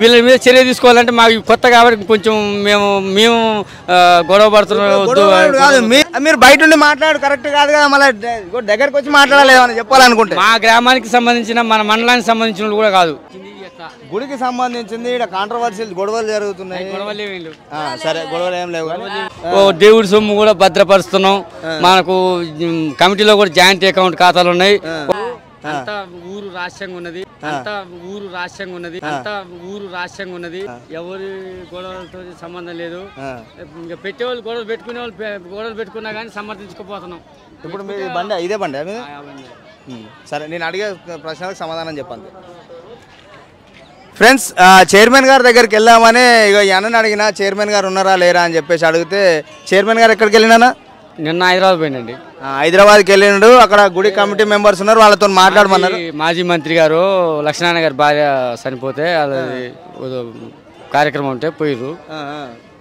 వీళ్ళ మీద చర్య తీసుకోవాలంటే మాకు కొత్త కాబట్టి కొంచెం మేము మేము ఆ, గొడవ పడుతున్నాం వద్దు గొడవలు కాదు మీ- మీరు బయట ఉండి మాట్లాడు కరెక్ట్ కాదు కదా మళ్ళీ దగ్గరకు వచ్చి మాట్లాడాలి ఏమని చెప్పాలనుకుంటే మా గ్రామానికి సంబంధించిన మన మండలానికి సంబంధించిన వాళ్ళు కూడా కాదు గుడికి సంబంధించింది ఇక్కడ కాంట్రవర్సీలు గొడవలు జరుగుతున్నాయి గొడవలే వీళ్ళు. ఆ, సరే గొడవలు ఏం లేవు కానీ. ఓ దేవుడి సొమ్ము కూడా భద్రపరుస్తున్నాం మనకు ఉమ్, కమిటీలో కూడా జాయింట్ అకౌంట్ ఖాతాలు ఉన్నాయి అంతా ఊరు రాష్ట్రంగా ఉన్నది అంతా ఊరు రాష్ట్రంగా ఉన్నది అంతా ఊరు రాష్ట్రంగా ఉన్నది ఎవరి గొడవలతో సంబంధం లేదు ఆ. ఇంకా పెట్టేవాళ్ళు గొడవలు పెట్టుకునే వాళ్ళు పె- గొడవలు పెట్టుకున్నా కానీ సమర్థించుకోపోతున్నాం ఇప్పుడు మీ బండి ఇదే బండి మీద ఉమ్, సరే నేను అడిగే ప్రశ్నలకు సమాధానం చెప్పండి ఫ్రెండ్స్ ఆ, చైర్మన్ గారి దగ్గరికి వెళ్దామని ఇక ఈ అన్నని అడిగినా చైర్మన్ గారు ఉన్నారా లేరా అని చెప్పేసి అడిగితే చైర్మన్ గారు ఎక్కడికి వెళ్ళినా నిన్న హైదరాబాద్ పోయిందండి హైదరాబాద్కి వెళ్ళినాడు అక్కడ గుడి కమిటీ మెంబర్స్ ఉన్నారు వాళ్ళతో మాట్లాడమన్నారు మాజీ- మాజీ మంత్రి గారు లక్ష్మణ గారి భార్య చనిపోతే వాళ్ళది ఏదో కార్యక్రమం ఉంటే పోయిర్రు ఆ, ఆ.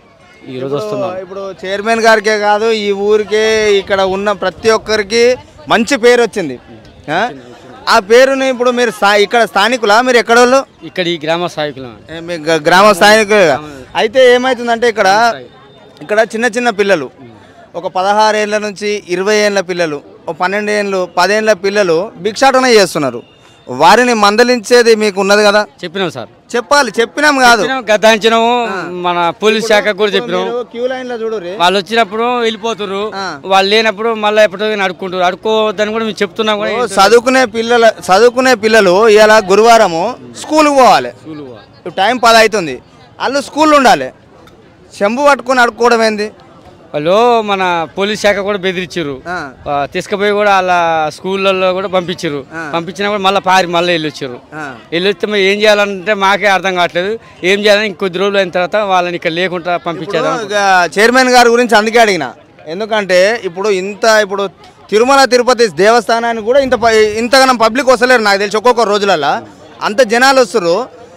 ఈ రోజు వస్తున్నాం ఇప్పుడు చైర్మన్ గారికే కాదు ఈ ఊరికే ఇక్కడ ఉన్న ప్రతి ఒక్కరికి మంచి పేరు వచ్చింది ఆ? ఆ పేరుని ఇప్పుడు మీరు స్థా- ఇక్కడ స్థానికులా మీరు ఎక్కడోళ్ళు ఇక్కడ ఈ గ్రామ స్థాయికులం ఏ, మీ గ- గ్రామ స్థానికులు అయితే ఏమవుతుందంటే ఇక్కడ ఇక్కడ చిన్న చిన్న పిల్లలు ఒక పదహారు ఏళ్ళ నుంచి ఇరవై ఏళ్ళ పిల్లలు ఒక పన్నెండు ఏళ్ళు పదేళ్ళ పిల్లలు భిక్షాటన చేస్తున్నారు వారిని మందలించేది మీకు ఉన్నది కదా చెప్పినాం సార్ చెప్పాలి చెప్పినాం కాదు చెప్పినాం, గద్దాంచినాము మన పోలీస్ శాఖకు కూడా చెప్పినాం మీరు క్యూ లైన్ లో చూడు వాళ్ళు వచ్చినప్పుడు వెళ్ళిపోతున్నారు ఆ. వాళ్ళు లేనప్పుడు మళ్ళీ ఎప్పుడో అడుక్కుంటారు అడుక్కోవద్దని కూడా మేము చెప్తున్నాం కూడా ఓ, చదువుకునే పిల్లల చదువుకునే పిల్లలు ఇలా గురువారము స్కూల్కి పోవాలి సులువు. ఇప్పుడు టైం పది అవుతుంది వాళ్ళు స్కూల్ ఉండాలి చెంబు పట్టుకొని అడుక్కోవడం ఏంది వాళ్ళు మన పోలీస్ శాఖ కూడా బెదిరించారు ఆ, ఆ, తీసుకుపోయి కూడా వాళ్ళ స్కూళ్ళల్లో కూడా పంపించారు ఆ. పంపించినా కూడా మళ్ళీ పారి మళ్ళీ వెళ్ళొచ్చారు ఆ. వెళ్ళొస్తే మరి ఏం చేయాలంటే మాకే అర్థం కావట్లేదు ఏం చేయాలని ఇంకొద్ది రోజులు అయిన తర్వాత వాళ్ళని ఇక్కడ లేకుండా పంపించేదాం ఇక చైర్మన్ గారి గురించి అందుకే అడిగిన ఎందుకంటే ఇప్పుడు ఇంత ఇప్పుడు తిరుమల తిరుపతి దేవస్థానానికి కూడా ఇంత ప- ఇంతగానం పబ్లిక్ వస్తలేరు నాకు తెలిసి ఒక్కొక్క రోజులలో అంత జనాలు వస్తారు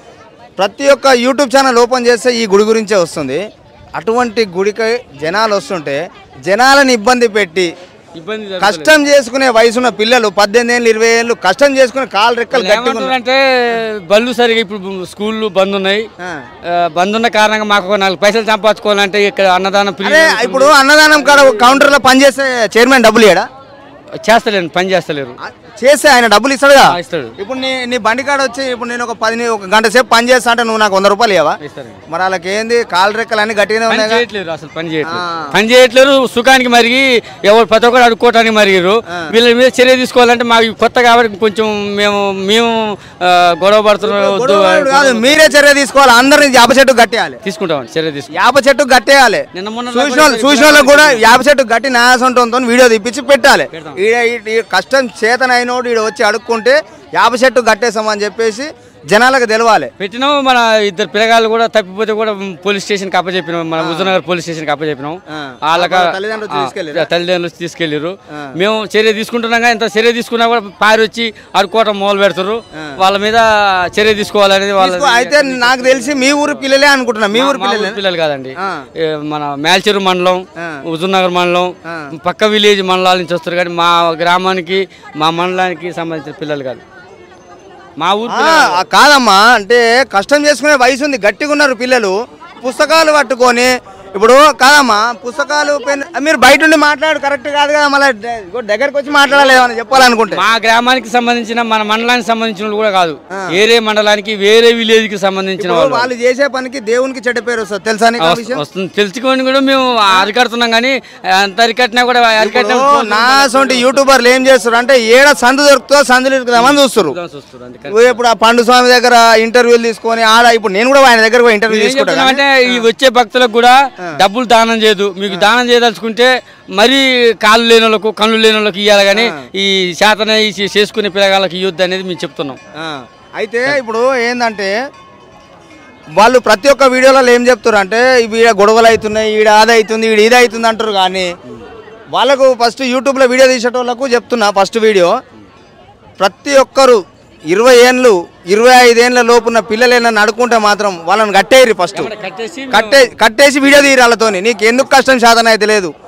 ప్రతి ఒక్క యూట్యూబ్ ఛానల్ ఓపెన్ చేస్తే ఈ గుడి గురించే వస్తుంది అటువంటి గుడికి జనాలు వస్తుంటే జనాలను ఇబ్బంది పెట్టి ఇబ్బంది జరుగుతలేదు. కష్టం చేసుకునే వయసున్న పిల్లలు పద్దెనిమిది ఏళ్ళు ఇరవై ఏళ్ళు కష్టం చేసుకునే కాలు రెక్కలు గట్టిగా ఉన్నాయి. ఏమంటారంటే బళ్ళు సరిగా ఇప్పుడు స్కూళ్ళు బంద్ ఉన్నాయి ఆ. ఆ, బంద్ ఉన్న కారణంగా మాకు ఒక నాలుగు పైసలు సంపాదించుకోవాలంటే ఇక్కడ అన్నదానం అరే పిల్లలు ఇప్పుడు అన్నదానం కాడ కౌంటర్లో పనిచేసే చైర్మన్ డబ్బులు ఇయ్యడా చేస్తలేరు పని చేస్తలేరు ఆ, చేస్తే ఆయన డబ్బులు ఇస్తాడుగా ఆ, ఇస్తాడు ఇప్పుడు నీ నీ బండి కాడ వచ్చి ఇప్పుడు నేను ఒక పది ని- ఒక గంట సేపు పని చేస్తా అంటే నువ్వు నాకు వంద రూపాయలు ఇవ్వవా ఇస్తారు మరి వాళ్ళకి ఏంది కాలు రెక్కలు అన్ని గట్టిగానే పని ఉన్నాయి చేయట్లేరు అసలు పని చేయట్లేదు ఆ. పని చేయట్లేరు సుఖానికి మరిగి ఎవరు ప్రతి ఒక్కరు అడుక్కోవటానికి మరిగారు వీళ్ళ మీద చర్య తీసుకోవాలంటే మాకు కొత్త కాబట్టి కొంచెం మేము మేము ఆ, గొడవ పడుతున్నాం వద్దు కాదు మీరే చర్య తీసుకోవాలి అందరిని యాప చెట్టు కట్టేయాలి తీసుకుంటాం చర్య తీసుకుంటాం యాప చెట్టు కట్టేయాలి నిన్న మొన్న చూసిన వాళ్ళు- చూసిన వాళ్ళకి కూడా యాప చెట్టు గట్టి న్యాసంతో వీడియో తీపిచ్చి పెట్టాలి ఈడ ఈ- ఈ కష్టం చేతనైనోడు ఈడ వచ్చి అడుక్కుంటే యాప చెట్టు కట్టేసామని చెప్పేసి జనాలకు తెలవాలి పెట్టినాం మన ఇద్దరు పిల్లగాళ్ళు కూడా తప్పిపోతే కూడా పోలీస్ స్టేషన్ కి అప్పచెప్పినాం మన హుజనగర్ పోలీస్ స్టేషన్ కి అప్పచెప్పినాం ఆ. వాళ్ళకి వాళ్ళ తల్లిదండ్రులు ఆ, తీసుకెళ్ళిర్రా? తల్లిదండ్రులు తీసుకెళ్ళారు ఆ. మేము చర్య తీసుకుంటున్నాం కానీ ఇంత చర్య తీసుకున్నా కూడా పారి వచ్చి అడుకోవటం మొదలు పెడతారు వాళ్ళ మీద చర్య తీసుకోవాలనేది వాళ్ళ తీసుకో- అయితే నాకు తెలిసి మీ ఊరు పిల్లలే అనుకుంటున్నా మీ ఊరు మా పిల్లలే ఊరు పిల్లలు కాదండి ఆ. ఏ, మన మేల్చెరు మండలం ఆ. హుజూర్నగర్ మండలం ఆ. పక్క విలేజ్ మండలాల నుంచి వస్తారు కానీ మా గ్రామానికి మా మండలానికి సంబంధించిన పిల్లలు కాదు మా ఊరు ఆ, ఆ, కాదమ్మా అంటే కష్టం చేసుకునే వయసు ఉంది గట్టిగా ఉన్నారు పిల్లలు పుస్తకాలు పట్టుకొని ఇప్పుడు కాదమ్మా పుస్తకాలు పెన్ మీరు బయట ఉండి మాట్లాడు కరెక్ట్ కాదు కదా మళ్ళీ దగ్గరకు వచ్చి మాట్లాడాలి ఏమని చెప్పాలనుకుంటే మా గ్రామానికి సంబంధించిన మన మండలానికి సంబంధించిన వాళ్ళు కూడా కాదు వేరే మండలానికి వేరే విలేజ్ కి సంబంధించిన ఇప్పుడు వాళ్ళు వాళ్ళు చేసే పనికి దేవునికి చెడ్డ పేరు వస్తుంది తెలుసా నీకు ఆ వస్తు- విషయం వస్తుంది తెలుసుకొని కూడా మేము అరికడుతున్నాం కానీ అంత అరికట్టినా కూడా అరికట్టిన ఇప్పుడు నా సొంటి యూట్యూబర్లు ఏం చేస్తారు అంటే ఏడ సందు దొరుకుతుందో సందులు ఇరుకుదామని చూస్తారు చూస్తారు అందుకని నువ్వు ఇప్పుడు ఆ పండు స్వామి దగ్గర ఇంటర్వ్యూలు తీసుకొని ఆడ ఇప్పుడు నేను కూడా ఆయన దగ్గర పోయి ఇంటర్వ్యూ ఏం తీసుకుంటా చెప్తున్నామంటే ఈ వచ్చే భక్తులకు కూడా డబ్బులు దానం చేయదు మీకు దానం చేయదలుచుకుంటే మరీ కాళ్ళు లేని వాళ్ళకు కళ్ళు లేని వాళ్ళకి ఇవ్వాలి కానీ ఈ శాతన ఈ చేసుకునే పిల్లగాళ్ళకి ఇవ్వద్దు అనేది మేము చెప్తున్నాం ఆ, అయితే ఇప్పుడు ఏంటంటే వాళ్ళు ప్రతి ఒక్క వీడియోలలో ఏం చెప్తారు అంటే ఈడ గొడవలు అవుతున్నాయి ఈడ అది అవుతుంది ఈడ ఇది అవుతుంది అంటారు కానీ వాళ్ళకు ఫస్ట్ యూట్యూబ్లో వీడియో తీసేటోళ్ళకు చెప్తున్నా ఫస్ట్ వీడియో ప్రతి ఒక్కరు ఇరవై ఏళ్ళు ఇరవై ఐదేళ్ళ లోపున్న పిల్లలు ఏమన్నా నడుకుంటే మాత్రం వాళ్ళని కట్టేయరు ఫస్ట్ కట్టేసి కట్టే కట్టేసి వీడియో తీయరు వాళ్ళతోని నీకు ఎందుకు కష్టం సాధన అయితే లేదు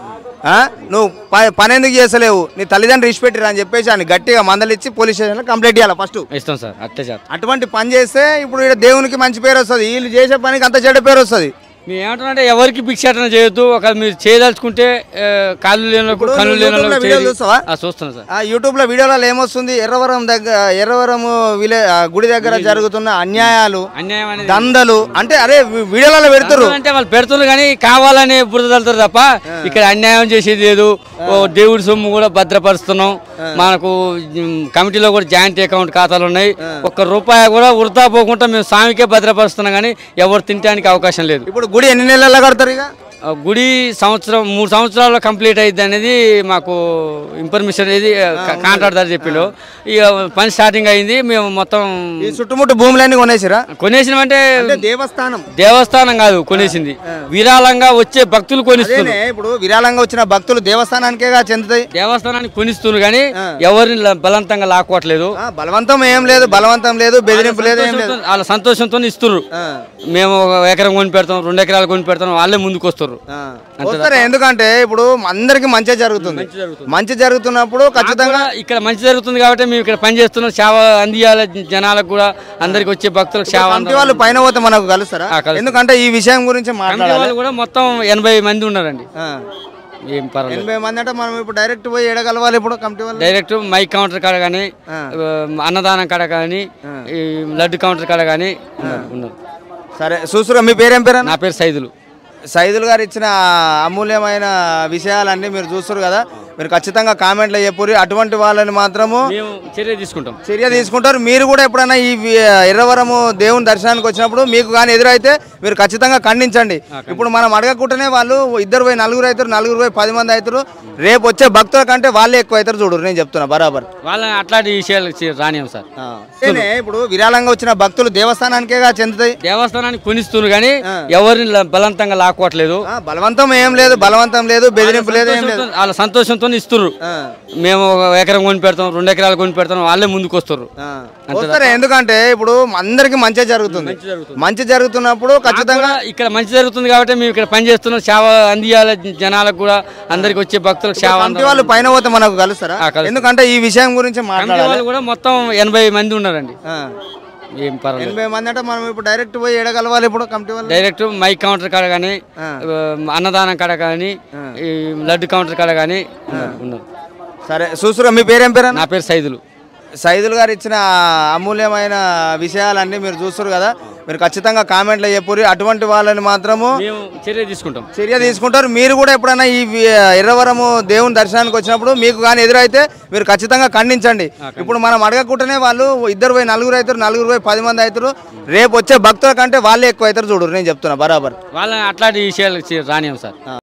ఆ? నువ్వు ప- పని ఎందుకు చేస్తలేవు నీ తల్లిదండ్రులు ఇచ్చిపెట్టిరా అని చెప్పేసి అని గట్టిగా మందలిచ్చి పోలీస్ స్టేషన్లో కంప్లైంట్ చేయాలి ఫస్ట్ ఇస్తాం సార్ అట్టే చేస్తాం అటువంటి పని చేస్తే ఇప్పుడు ఈడ దేవునికి మంచి పేరు వస్తుంది వీళ్ళు చేసే పనికి అంత చెడ్డ పేరు వస్తుంది మేము ఏమంటున్నాంటే ఎవరికి భిక్షాటన చేయొద్దు ఒక మీరు చేయదలుచుకుంటే ఆ, కాళ్ళు లేని ఇప్పుడు కళ్ళు నువ్వు లేని యూట్యూబ్లో వాళ్ళకి వీడియోలు చేయి. చూస్తావా? ఆ, చూస్తున్నాను సార్ ఆ యూట్యూబ్లో వీడియోలలో ఏమొస్తుంది ఎర్రవరం దగ్గర ఎర్రవరం విలే ఆ గుడి దగ్గర జరుగుతున్న అన్యాయాలు అన్యాయం అనేది దందలు అంటే అరే వీ- వీడియోలలో పెడుతురు అంటే వాళ్ళు పెడుతున్నారు కానీ కావాలని బురద తల్లుతారు తప్ప ఇక్కడ అన్యాయం చేసేది లేదు ఓ దేవుడి సొమ్ము కూడా భద్రపరుస్తున్నాం మనకు ఉమ్, కమిటీలో కూడా జాయింట్ అకౌంట్ ఖాతాలు ఉన్నాయి ఒక్క రూపాయి కూడా వృధా పోకుండా మేము స్వామికే భద్రపరుస్తున్నాం కానీ ఎవరు తినడానికి అవకాశం లేదు ఇప్పుడు గుడి ఎన్ని నెలల్లో కడతారు ఇక ఆ గుడి సంవత్సరం మూడు సంవత్సరాల్లో కంప్లీట్ అయింది అనేది మాకు ఇన్ఫర్మేషన్ అనేది కాంట్రాక్ట్ దారి చెప్పిండు ఇక పని స్టార్టింగ్ అయింది మేము మొత్తం ఈ చుట్టుముట్టు భూములన్నీ కొనేసిరా కొనేసినామంటే అంటే దేవస్థానం దేవస్థానం కాదు కొనేసింది విరాళంగా వచ్చే భక్తులు కొనిస్తున్నారు అదేనే ఇప్పుడు విరాళంగా వచ్చిన భక్తులు దేవస్థానానికేగా చెందుతాయి దేవస్థానానికి కొనిస్తున్నారు కానీ ఎవరిని ల- బలవంతంగా లాక్కోవట్లేదు ఆ, బలవంతం ఏం లేదు బలవంతం లేదు బెదిరింపు లేదు ఏం లేదు వాళ్ళ సంతోషంతో ఇస్తున్నారు ఆ, మేము ఒక ఎకరం కొని పెడతాం రెండు ఎకరాలు కొని పెడతాం వాళ్ళే ముందుకు వస్తారు ఆ. వస్తారే ఎందుకంటే ఇప్పుడు అందరికి మంచి జరుగుతుంది మంచి జరుగుతుంది. మంచి జరుగుతున్నప్పుడు ఖచ్చితంగా కూడా ఇక్కడ మంచి జరుగుతుంది కాబట్టి మేము ఇక్కడ పని చేస్తున్నాం సేవ అందియాలి జనాలకు కూడా అందరికి వచ్చే భక్తులకు సేవ కమిటీ వాళ్ళు పైన పోతే మనకు కలుస్తారా ఆ, కలుస్తారు. ఎందుకంటే ఈ విషయం గురించి కమిటీ మాట్లాడాలి వాళ్ళు కూడా మొత్తం ఎనభై మంది ఉన్నారండి ఆ. ఏం పర్వాలేదు ఎనభై మంది అంటే మనం ఇప్పుడు డైరెక్ట్ పోయి ఎడగలవాలి ఇప్పుడు కమిటీ వాళ్ళు డైరెక్ట్ మైక్ కౌంటర్ కాడ కానీ ఆ. అన్నదానం కాడ కానీ ఈ లడ్డు కౌంటర్ కాడ కానీ ఉన్నారు సరే చూసురా మీ పేరేం పేరు నా పేరు సైదులు సైదుల్ గారు ఇచ్చిన అమూల్యమైన విషయాలన్నీ మీరు చూస్తారు కదా మీరు ఖచ్చితంగా కామెంట్లో చెప్పుర్రి అటువంటి వాళ్ళని మాత్రము మేము చర్య తీసుకుంటాం చర్య తీసుకుంటారు మీరు కూడా ఎప్పుడైనా ఈ వి- ఎర్రవరము దేవుని దర్శనానికి వచ్చినప్పుడు మీకు కానీ ఎదురైతే మీరు ఖచ్చితంగా ఖండించండి ఇప్పుడు మనం అడగకుండానే వాళ్ళు ఇద్దరు పోయి నలుగురు అవుతారు నలుగురు పోయి పది మంది అవుతారు రేపు వచ్చే భక్తుల కంటే వాళ్ళే ఎక్కువ అవుతారు చూడు నేను చెప్తున్నా బరాబర్ వాళ్ళని అట్లాంటి విషయాలు చే- రానియం సార్ ఏనే ఇప్పుడు విరాళంగా వచ్చిన భక్తులు దేవస్థానానికేగా చెందుతాయి దేవస్థానానికి కొనిస్తున్నారు కానీ ఎవరిని ల- బలవంతంగా లాక్కోవట్లేదు ఆ, బలవంతం ఏం లేదు బలవంతం లేదు బెదిరింపు లేదు ఏం లేదు వాళ్ళ సంతోషంతో ఇస్తున్నారు ఆ, మేము ఒక ఎకరం కొని పెడతాం రెండు ఎకరాలు కొని పెడతాం వాళ్ళే ముందుకు వస్తారు ఆ. వస్తారే ఎందుకంటే ఇప్పుడు అందరికి మంచి జరుగుతుంది మంచి జరుగుతుంది. మంచి జరుగుతున్నప్పుడు ఖచ్చితంగా కూడా ఇక్కడ మంచి జరుగుతుంది కాబట్టి మేము ఇక్కడ పని చేస్తున్నాం సేవ అందియాలి జనాలకు కూడా అందరికి వచ్చే భక్తులకు సేవ కమిటీ వాళ్ళు పైన పోతే మనకు కలుస్తారా ఆ, కలుస్తారు. ఎందుకంటే ఈ విషయం గురించి కమిటీ మాట్లాడాలి వాళ్ళు కూడా మొత్తం ఎనభై మంది ఉన్నారండి ఆ. ఏం పర్వాలేదు ఎనభై మంది అంటే మనం ఇప్పుడు డైరెక్ట్ పోయి ఎడగలవాలి ఇప్పుడు కమిటీ వాళ్ళు డైరెక్ట్ మైక్ కౌంటర్ కాడ కానీ ఆ. అన్నదానం కాడ కానీ ఈ లడ్డు కౌంటర్ కాడ కానీ ఉన్నారు సరే చూసురా మీ పేరేం పేరు నా పేరు సైదులు సైదుల్ గారు ఇచ్చిన అమూల్యమైన విషయాలన్నీ మీరు చూస్తారు కదా మీరు ఖచ్చితంగా కామెంట్లో చెప్పుర్రి అటువంటి వాళ్ళని మాత్రము మేము చర్య తీసుకుంటాం చర్య తీసుకుంటారు మీరు కూడా ఎప్పుడైనా ఈ వి- ఎర్రవరము దేవుని దర్శనానికి వచ్చినప్పుడు మీకు కానీ ఎదురైతే మీరు ఖచ్చితంగా ఖండించండి ఇప్పుడు మనం అడగకుండానే వాళ్ళు ఇద్దరు పోయి నలుగురు అవుతారు నలుగురు పోయి పది మంది అవుతారు రేపు వచ్చే భక్తుల కంటే వాళ్ళే ఎక్కువ అవుతారు చూడు నేను చెప్తున్నా బరాబర్ వాళ్ళని అట్లాంటి విషయాలు చే- రానియం సార్